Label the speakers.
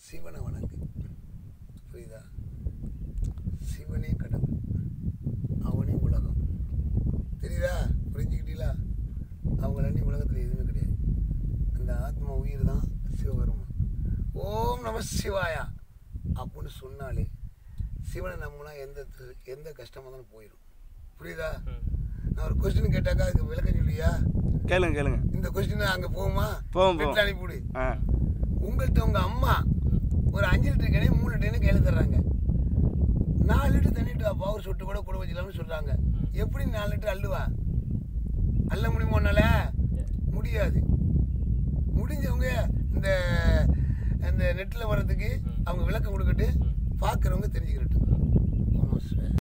Speaker 1: சிவனை வணங்கு புரியுதா சிவனே கடவுள் அவனே உலகம் தெரியுதா புரிஞ்சுக்கிட்டீங்களா அவங்கள அண்ணி உலகத்தில் எதுவுமே கிடையாது அந்த ஆத்மா உயிர் தான் சிவபெருமான் ஓம் நம சிவாயா அப்படின்னு சொன்னாலே சிவனை நம்பினா எந்த து- எந்த கஷ்டமாக இருந்தாலும் போயிடும் புரியுதா நான் ஒரு கொஸ்டின் கேட்டாக்கா அதுக்கு விளக்கம் சொல்லியா
Speaker 2: கேளுங்க கேளுங்க
Speaker 1: இந்த கொஸ்டின் அங்கே போகுமா
Speaker 2: போகும்,
Speaker 1: வீட்டில்
Speaker 2: போகும்.
Speaker 1: அனுப்பிவிடு
Speaker 2: ஆ
Speaker 1: உங்கள்கிட்ட உங்க அம்மா ஒரு அஞ்சு லிட்டர் கிணே மூணு லிட்டர் கையில் தர்றாங்க நாலு லிட்டர் தண்ணிட்டு வா பவர் சொட்டு கூட கூட வச்சுக்கலாம்னு சொல்றாங்க எப்படி நாலு லிட்டர் அள்ளுவா அள்ள முடியுமா உன்னால முடியாது முடிஞ்சவங்க இந்த இந்த நெட்டில் வர்றதுக்கு அவங்க விளக்கம் கொடுக்கட்டு பார்க்குறவங்க தெரிஞ்சுக்கிறட்டும்